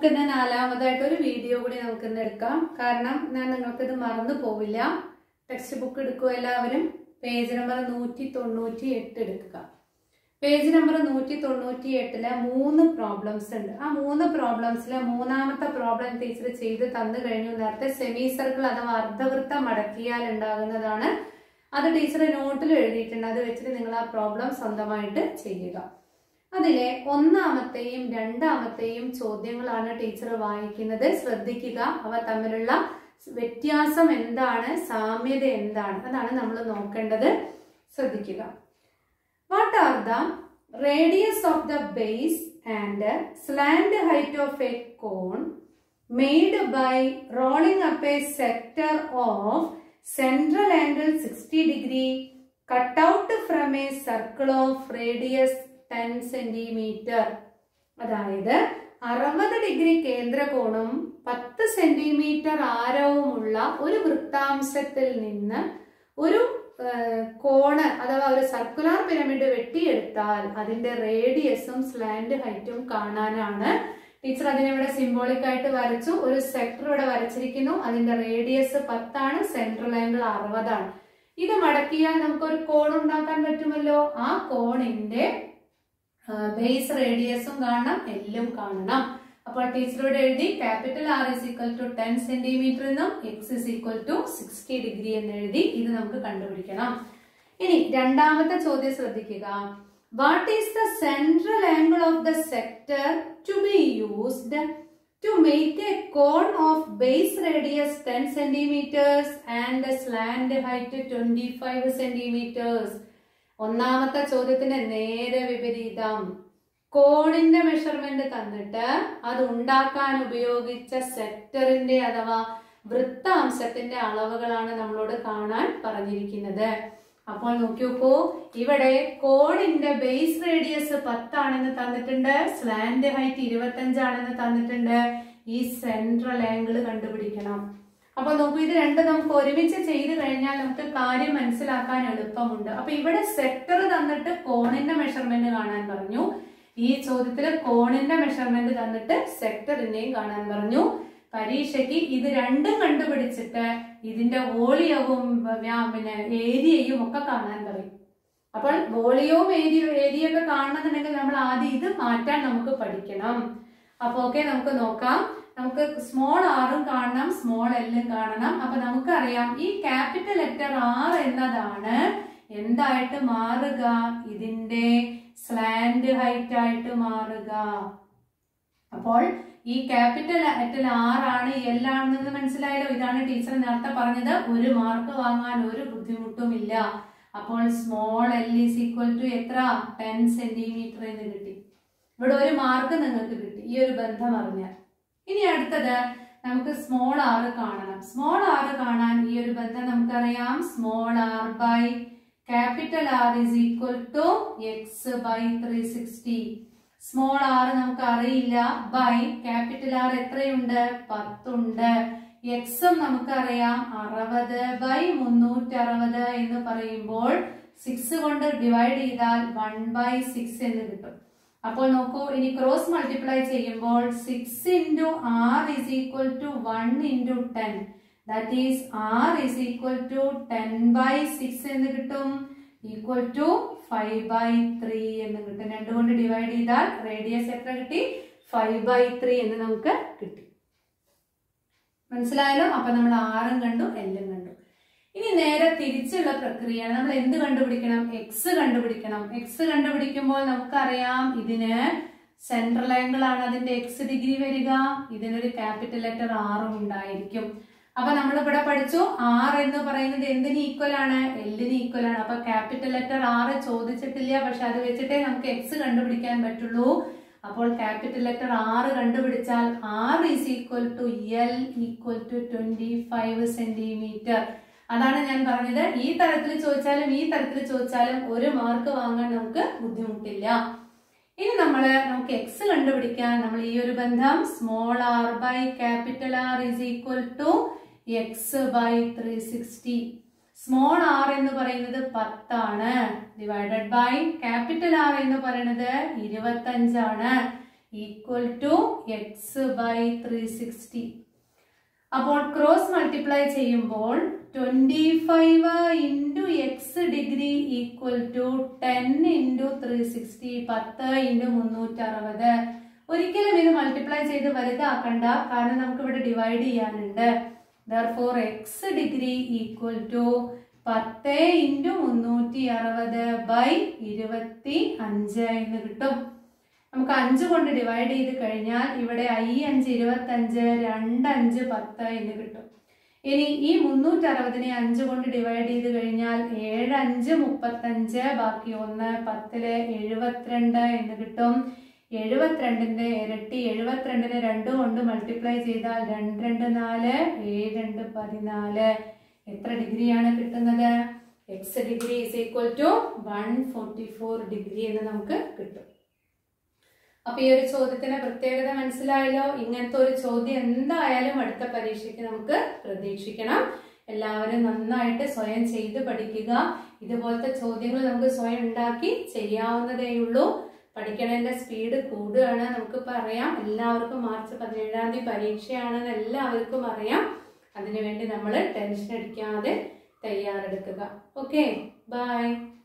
നമുക്കിന്ന് നാലാമതായിട്ട് ഒരു വീഡിയോ കൂടി നമുക്കിന്ന് എടുക്കാം കാരണം ഞാൻ നിങ്ങൾക്കിത് മറന്നു പോവില്ല ടെക്സ്റ്റ് ബുക്ക് എടുക്കുക എല്ലാവരും പേജ് നമ്പർ നൂറ്റി തൊണ്ണൂറ്റി എട്ട് എടുക്കുക പേജ് നമ്പർ നൂറ്റി തൊണ്ണൂറ്റി എട്ടില് മൂന്ന് പ്രോബ്ലംസ് ഉണ്ട് ആ മൂന്ന് പ്രോബ്ലംസിലെ മൂന്നാമത്തെ പ്രോബ്ലം ടീച്ചർ ചെയ്ത് തന്നു കഴിഞ്ഞു നേരത്തെ സെമി സർക്കിൾ അഥവാ അർദ്ധവൃത്തം മടക്കിയാൽ ഉണ്ടാകുന്നതാണ് അത് ടീച്ചർ നോട്ടിൽ എഴുതിയിട്ടുണ്ട് അത് വെച്ചിട്ട് നിങ്ങൾ ആ പ്രോബ്ലം സ്വന്തമായിട്ട് ചെയ്യുക അതിലെ ഒന്നാമത്തെയും രണ്ടാമത്തെയും ചോദ്യങ്ങളാണ് ടീച്ചർ വായിക്കുന്നത് ശ്രദ്ധിക്കുക അവ തമ്മിലുള്ള വ്യത്യാസം എന്താണ് സാമ്യത എന്താണ് അതാണ് നമ്മൾ നോക്കേണ്ടത് ശ്രദ്ധിക്കുക what are the radius of the base and slant height of a cone made by rolling up a sector of central angle sixty degree cut out from a circle of radius ten centimetre അതായത് അറുപത് degree കേന്ദ്രകോണും പത്ത് centimetre ആരവുമുള്ള ഒരു വൃത്താംശത്തിൽ നിന്ന് ഒരു cone അഥവാ ഒരു circular pyramid വെട്ടിയെടുത്താൽ അതിന്റെ റേഡിയസും slant ഹൈറ്റും കാണാനാണ് ടീച്ചർ അതിനിവിടെ സിംബോളിക് ആയിട്ട് വരച്ചു ഒരു സെക്ടർ ഇവിടെ വരച്ചിരിക്കുന്നു അതിന്റെ റേഡിയസ് പത്താണ് സെൻട്രൽ ആംഗിൾ അറുപതാണ് ഇത് മടക്കിയാൽ നമുക്ക് ഒരു കോൺ ഉണ്ടാക്കാൻ പറ്റുമല്ലോ ആ കോണിന്റെ ബേസ് റേഡിയസും കാണണം എല്ലും കാണണം അപ്പോൾ ടീച്ചറോട് എഴുതി capital R is equal to ten centimetre എന്നും X is equal to sixty degree എന്ന് എഴുതി ഇത് നമുക്ക് കണ്ടുപിടിക്കണം ഇനി രണ്ടാമത്തെ ചോദ്യം ശ്രദ്ധിക്കുക what is the central angle of the sector to be used to make a cone of base radius ten centimetres and slant height twenty five centimetres ഒന്നാമത്തെ ചോദ്യത്തിന്റെ നേരെ വിപരീതം കോണിന്റെ മെഷർമെന്റ് തന്നിട്ട് അത് ഉണ്ടാക്കാൻ ഉപയോഗിച്ച സെക്ടറിന്റെ അഥവാ വൃത്താംശത്തിന്റെ അളവുകളാണ് നമ്മളോട് കാണാൻ പറഞ്ഞിരിക്കുന്നത് അപ്പോൾ നോക്കി നോക്കൂ ഇവിടെ കോണിന്റെ ബേസ് റേഡിയസ് പത്താണെന്ന് തന്നിട്ടുണ്ട് സ്ലാൻഡ് ഹൈറ്റ് ഇരുപത്തി അഞ്ചാണെന്ന് തന്നിട്ടുണ്ട് ഈ സെൻട്രൽ ആംഗിൾ കണ്ടുപിടിക്കണം അപ്പൊ നോക്കൂ ഇത് രണ്ടും നമുക്ക് ഒരുമിച്ച് ചെയ്ത് കഴിഞ്ഞാൽ നമുക്ക് കാര്യം മനസ്സിലാക്കാൻ എളുപ്പമുണ്ട് അപ്പൊ ഇവിടെ സെക്ടർ തന്നിട്ട് കോണിന്റെ മെഷർമെന്റ് കാണാൻ പറഞ്ഞു ഈ ചോദ്യത്തില് കോണിന്റെ മെഷർമെന്റ് തന്നിട്ട് സെക്ടറിന്റെയും കാണാൻ പറഞ്ഞു പരീക്ഷയ്ക്ക് ഇത് രണ്ടും കണ്ടുപിടിച്ചിട്ട് ഇതിന്റെ വോളിയവും പിന്നെ ഏരിയയും ഒക്കെ കാണാൻ പറയും അപ്പോൾ വോളിയവും ഏരിയ ഏരിയ ഒക്കെ കാണണമെന്നുണ്ടെങ്കിൽ നമ്മൾ ആദ്യം ഇത് മാറ്റാൻ നമുക്ക് പഠിക്കണം അപ്പൊ ഓക്കെ നമുക്ക് നോക്കാം നമുക്ക് സ്മോൾ ആറും കാണണം സ്മോൾ എല്ലും കാണണം അപ്പൊ നമുക്കറിയാം ഈ ക്യാപിറ്റൽ ലെറ്റർ ആർ എന്നതാണ് എന്തായിട്ട് മാറുക ഇതിന്റെ സ്ലാൻഡ് ഹൈറ്റ് ആയിട്ട് മാറുക അപ്പോൾ ഈ ക്യാപിറ്റൽ ലെറ്റർ ആർ ആണ് എൽ ആണെന്ന് മനസ്സിലായല്ലോ ഇതാണ് ടീച്ചർ നേരത്തെ പറഞ്ഞത് ഒരു മാർക്ക് വാങ്ങാൻ ഒരു ബുദ്ധിമുട്ടുമില്ല അപ്പോൾ small L is equal to എത്ര ടെൻ സെന്റിമീറ്റർ എന്ന് കിട്ടി ഇവിടെ ഒരു മാർക്ക് നിങ്ങൾക്ക് കിട്ടി ഈ ഒരു ബന്ധം അറിഞ്ഞാൽ ഇനി അടുത്തത് നമുക്ക് സ്മോൾ ആറ് കാണണം സ്മോൾ ആറ് കാണാൻ ഈ ഒരു ബന്ധം നമുക്കറിയാം small R by capital R is equal to X by three sixty small R നമുക്ക് അറിയില്ല ബൈ ക്യാപിറ്റൽ ആർ എത്രയുണ്ട് പത്തുണ്ട് എക്സും നമുക്കറിയാം അറുപത് ബൈ മുന്നൂറ്റി അറുപത് എന്ന് പറയുമ്പോൾ സിക്സ് കൊണ്ട് ഡിവൈഡ് ചെയ്താൽ വൺ ബൈ സിക്സ് എന്ന് കിട്ടും അപ്പോൾ നോക്കൂ ഇനി ക്രോസ് മൾട്ടിപ്ലൈ ചെയ്യുമ്പോൾ six into R is equal to one into ten that is R is equal to ten by six എന്ന് കിട്ടും equal to five by three എന്ന് കിട്ടും രണ്ടുകൊണ്ട് ഡിവൈഡ് ചെയ്താൽ റേഡിയസ് എത്ര കിട്ടി ഫൈവ് ബൈ ത്രീ എന്ന് നമുക്ക് കിട്ടി മനസ്സിലായല്ലോ അപ്പൊ നമ്മൾ ആറും കണ്ടു എല്ലും കണ്ടു ഇനി നേരെ തിരിച്ചുള്ള പ്രക്രിയയാണ് നമ്മൾ എന്ത് കണ്ടുപിടിക്കണം എക്സ് കണ്ടുപിടിക്കണം എക്സ് കണ്ടുപിടിക്കുമ്പോൾ നമുക്കറിയാം ഇതിന് സെൻട്രൽ ആംഗിൾ ആണ് അതിന്റെ എക്സ് ഡിഗ്രി വരിക ഇതിനൊരു ക്യാപിറ്റൽ ലെറ്റർ ആറും ഉണ്ടായിരിക്കും അപ്പൊ നമ്മൾ ഇവിടെ പഠിച്ചു ആർ എന്ന് പറയുന്നത് എന്തിന് ഈക്വൽ ആണ് എല്ലിന് ഈക്വൽ ആണ് അപ്പൊ ക്യാപിറ്റൽ ലെറ്റർ ആറ് ചോദിച്ചിട്ടില്ല പക്ഷെ അത് വെച്ചിട്ടേ നമുക്ക് എക്സ് കണ്ടുപിടിക്കാൻ പറ്റുള്ളൂ അപ്പോൾ ക്യാപിറ്റൽ ലെറ്റർ ആറ് കണ്ടുപിടിച്ചാൽ R is equal to L equal to twenty five centimetre അതാണ് ഞാൻ പറഞ്ഞത് ഈ തരത്തിൽ ചോദിച്ചാലും ഈ തരത്തിൽ ചോദിച്ചാലും ഒരു മാർക്ക് വാങ്ങാൻ നമുക്ക് ബുദ്ധിമുട്ടില്ല ഇനി നമ്മൾ നമുക്ക് എക്സ് കണ്ടുപിടിക്കാൻ നമ്മൾ ഈ ഒരു ബന്ധം small R by capital R is equal to X by three sixty small R എന്ന് പറയുന്നത് പത്താണ് ഡിവൈഡഡ് ബൈ ക്യാപിറ്റൽ ആർ എന്ന് പറയുന്നത് ഇരുപത്തഞ്ചാണ് equal to X by three sixty അപ്പോൾ ക്രോസ് മൾട്ടിപ്ലൈ ചെയ്യുമ്പോൾ twenty five into X degree equal to ten into three sixty പത്ത് into മുന്നൂറ്റി അറുപത് ഒരിക്കലും ഇത് മൾട്ടിപ്ലൈ ചെയ്ത് വലുതാക്കണ്ട കാരണം നമുക്ക് ഇവിടെ ഡിവൈഡ് ചെയ്യാനുണ്ട് therefore X degree equal to പത്ത് ഇൻറ്റു മുന്നൂറ്റി അറുപത് ബൈ ഇരുപത്തി അഞ്ച് എന്ന് കിട്ടും നമുക്ക് അഞ്ച് കൊണ്ട് ഡിവൈഡ് ചെയ്ത് കഴിഞ്ഞാൽ ഇവിടെ ഐ അഞ്ച് ഇരുപത്തഞ്ച് രണ്ട് അഞ്ച് പത്ത് എന്ന് കിട്ടും ഇനി ഈ മുന്നൂറ്റി അറുപതിനെ അഞ്ച് കൊണ്ട് ഡിവൈഡ് ചെയ്ത് കഴിഞ്ഞാൽ ഏഴ് അഞ്ച് മുപ്പത്തഞ്ച് ബാക്കി ഒന്ന് പത്തില് എഴുപത്തിരണ്ട് എന്ന് കിട്ടും എഴുപത്തിരണ്ടിന്റെ ഇരട്ടി എഴുപത്തിരണ്ടിനെ രണ്ട് കൊണ്ട് മൾട്ടിപ്ലൈ ചെയ്താൽ രണ്ട് രണ്ട് നാല് ഏഴ് രണ്ട് പതിനാല് എത്ര ഡിഗ്രിയാണ് കിട്ടുന്നത് X degree is equal to one forty four degree എന്ന് നമുക്ക് കിട്ടും അപ്പൊ ഈ ഒരു ചോദ്യത്തിന്റെ പ്രത്യേകത മനസ്സിലായല്ലോ ഇങ്ങനത്തെ ഒരു ചോദ്യം എന്തായാലും അടുത്ത പരീക്ഷയ്ക്ക് നമുക്ക് പ്രതീക്ഷിക്കണം എല്ലാവരും നന്നായിട്ട് സ്വയം ചെയ്ത് പഠിക്കുക ഇതുപോലത്തെ ചോദ്യങ്ങൾ നമുക്ക് സ്വയം ഉണ്ടാക്കി ചെയ്യാവുന്നതേയുള്ളൂ പഠിക്കണതിന്റെ സ്പീഡ് കൂടുകയാണ് നമുക്ക് പറയാം എല്ലാവർക്കും മാർച്ച് പതിനേഴാം തീയതി പരീക്ഷയാണെന്ന് എല്ലാവർക്കും അറിയാം അതിനുവേണ്ടി നമ്മൾ ടെൻഷൻ അടിക്കാതെ തയ്യാറെടുക്കുക ഓക്കെ ബൈ